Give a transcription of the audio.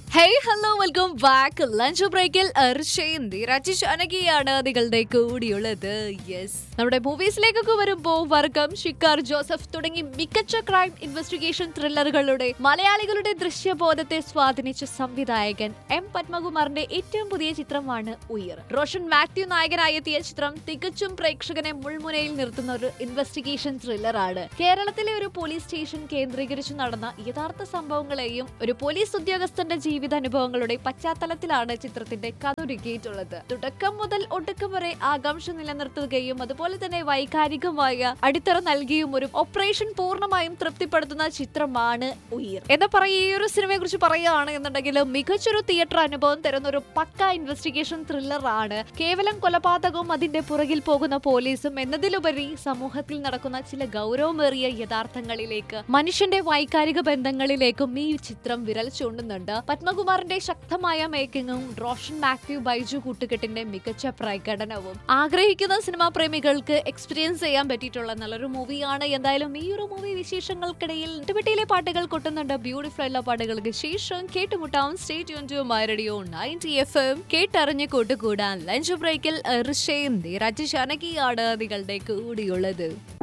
hey hello welcome back lunch ബ്രേക്കിൽ അർഷയും ധീരാജ് അനകിയാണ് നിങ്ങളുടെ കൂടിയുള്ളത് യെസ് നമ്മുടെ മൂവീസിലേക്കൊക്കെ വരുമ്പോൾ വർഗം ഷിക്കാർ ജോസഫ് തുടങ്ങി മികച്ച ക്രൈം ഇൻവെസ്റ്റിഗേഷൻ ത്രില്ലറുകളുടെ മലയാളികളുടെ ദൃശ്യബോധത്തെ സ്വാധീനിച്ച സംവിധായകൻ എം പത്മകുമാറിന്റെ ഏറ്റവും പുതിയ ചിത്രമാണ് ഉയർ റോഷൻ മാത്യു നായകനായി എത്തിയ ചിത്രം തികച്ചും പ്രേക്ഷകനെ മുൾമുനയിൽ നിർത്തുന്ന ഒരു ഇൻവെസ്റ്റിഗേഷൻ ത്രില്ലറാണ് കേരളത്തിലെ ഒരു പോലീസ് സ്റ്റേഷൻ കേന്ദ്രീകരിച്ച് നടന്ന യഥാർത്ഥ സംഭവങ്ങളെയും ഒരു പോലീസ് ഉദ്യോഗസ്ഥന്റെ ജീവിതാനുഭവങ്ങളുടെ പശ്ചാത്തലത്തിലാണ് ചിത്രത്തിന്റെ കഥ ഒരുക്കിയിട്ടുള്ളത് തുടക്കം മുതൽ ഒടുക്കം വരെ ആകാംക്ഷ നിലനിർത്തുകയും അതുപോലെ തന്നെ വൈകാരികമായ അടിത്തറ നൽകിയും ഒരു ഓപ്പറേഷൻ പൂർണ്ണമായും തൃപ്തിപ്പെടുത്തുന്ന ചിത്രമാണ് ഉയർ എന്താ പറയുക ഈ ഒരു സിനിമയെ കുറിച്ച് പറയുകയാണ് എന്നുണ്ടെങ്കിൽ മികച്ചൊരു തിയേറ്റർ അനുഭവം തരുന്ന ഒരു പക്ക ഇൻവെസ്റ്റിഗേഷൻ ത്രില്ലർ ആണ് കേവലം കൊലപാതകവും അതിന്റെ പുറകിൽ പോകുന്ന പോലീസും എന്നതിലുപരി സമൂഹത്തിൽ നടക്കുന്ന ചില ഗൗരവമേറിയ യഥാർത്ഥങ്ങളിലേക്ക് മനുഷ്യന്റെ വൈകാരിക ബന്ധങ്ങളിലേക്കും ഈ ചിത്രം വിരൽ ചൂണ്ടുന്നുണ്ട് പത്മകുമാറിന്റെ ശക്തമായ മേക്കിങ്ങും റോഷൻ മാത്യു ബൈജു കൂട്ടുകെട്ടിന്റെ മികച്ച പ്രകടനവും ആഗ്രഹിക്കുന്ന സിനിമാ പ്രേമികൾക്ക് എക്സ്പീരിയൻസ് ചെയ്യാൻ പറ്റിയിട്ടുള്ള നല്ലൊരു മൂവിയാണ് എന്തായാലും ഈ ഒരു മൂവി വിശേഷങ്ങൾക്കിടയിൽ ഇട്ടുപെട്ടിയിലെ പാട്ടുകൾ കൊട്ടുന്നുണ്ട് ബ്യൂട്ടിഫുൾ ആയിട്ടുള്ള പാട്ടുകൾക്ക് ശേഷം കേട്ടുമുട്ടാം സ്റ്റേറ്റ് യൂൺ to my radio ninety F M കേട്ടറിഞ്ഞ് കൂട്ടുകൂടാൻ ലഞ്ച് ബ്രേക്കിൽ ഋഷയും ധീരാജ് ജാനകിയാണ് നിങ്ങളുടെ കൂടിയുള്ളത്